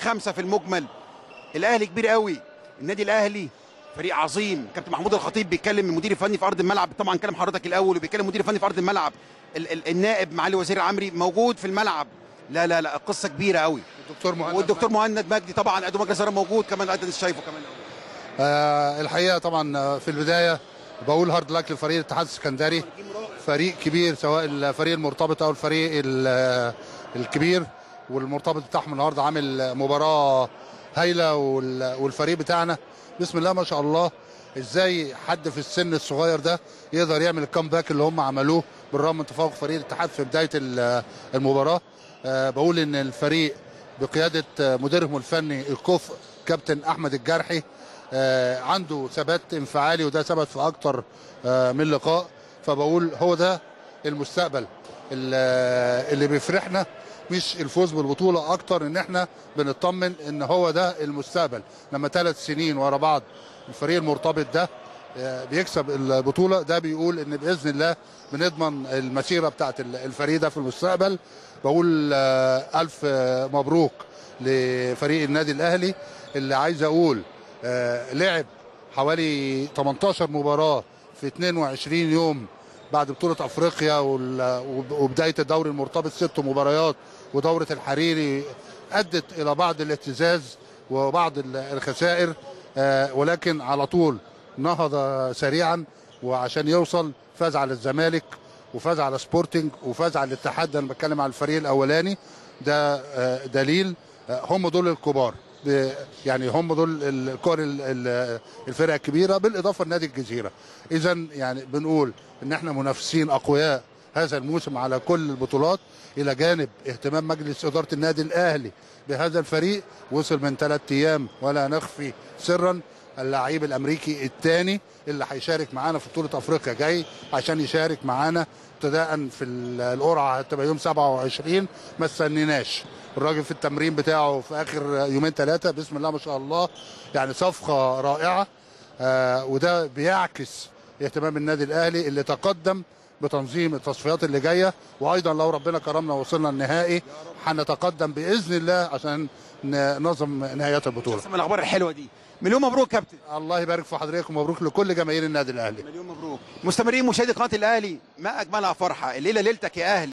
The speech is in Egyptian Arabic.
خمسه في المجمل الاهلي كبير قوي النادي الاهلي فريق عظيم كابتن محمود الخطيب بيتكلم المدير الفني في ارض الملعب طبعا كلم حضرتك الاول وبيتكلم المدير الفني في ارض الملعب ال ال النائب معالي وزير عمري موجود في الملعب لا لا لا قصه كبيره قوي الدكتور مهند والدكتور مهند مجدي طبعا عضو مجلس الاداره موجود كمان قد شايفه كمان آه الحقيقه طبعا آه، في البدايه بقول هارد لك لفريق الاتحاد السكندري فريق كبير سواء الفريق المرتبط او الفريق ال- آه، الكبير والمرتبط بتاعهم النهارده عامل مباراه هايله وال- والفريق بتاعنا بسم الله ما شاء الله ازاي حد في السن الصغير ده يقدر يعمل الكامباك اللي هم عملوه بالرغم من تفوق فريق الاتحاد في بدايه ال- المباراه آه، بقول ان الفريق بقياده آه، مديرهم الفني الكفء كابتن احمد الجرحي آه، عنده ثبات انفعالي وده ثبت في اكتر آه، من لقاء فبقول هو ده المستقبل ال- اللي بيفرحنا مش الفوز بالبطوله اكتر ان احنا بنطمن ان هو ده المستقبل لما ثلاث سنين ورا بعض الفريق المرتبط ده آه، بيكسب البطوله ده بيقول ان باذن الله بنضمن المسيره بتاعت الفريق ده في المستقبل بقول آه، الف آه، مبروك لفريق النادي الاهلي اللي عايز اقول آه، لعب حوالي 18 مباراه في 22 يوم بعد بطوله افريقيا وال- وب- وبدايه الدوري المرتبط ست مباريات ودوره الحريري ادت الى بعض الاهتزاز وبعض ال- الخسائر آه، ولكن على طول نهض سريعا وعشان يوصل فاز على الزمالك وفاز على سبورتنج وفاز على الاتحاد ده انا بتكلم على الفريق الاولاني ده آه، دليل آه، هم دول الكبار ب- يعني هم دول الكور ال- ال- الفرق الكبيره بالاضافه لنادي الجزيره اذا يعني بنقول ان احنا منافسين اقوياء هذا الموسم على كل البطولات الى جانب اهتمام مجلس اداره النادي الاهلي بهذا الفريق وصل من ثلاث ايام ولا نخفي سرا اللعيب الامريكي الثاني اللي هيشارك معانا في بطوله افريقيا جاي عشان يشارك معانا ابتداء في ال- القرعه هتبقى يوم 27 ما استنيناش الراجل في التمرين بتاعه في اخر يومين ثلاثه بسم الله ما شاء الله يعني صفقه رائعه آه وده بيعكس اهتمام النادي الاهلي اللي تقدم بتنظيم التصفيات اللي جايه وايضا لو ربنا كرمنا ووصلنا النهائي هنتقدم باذن الله عشان ننظم نهايات البطوله من الاخبار الحلوه دي مليون مبروك كابتن الله يبارك في حضرتك ومبروك لكل جماهير النادي الاهلي مليون مبروك مستمرين مشاهدي قناه الاهلي ما اجملها فرحه الليله ليلتك يا اهلي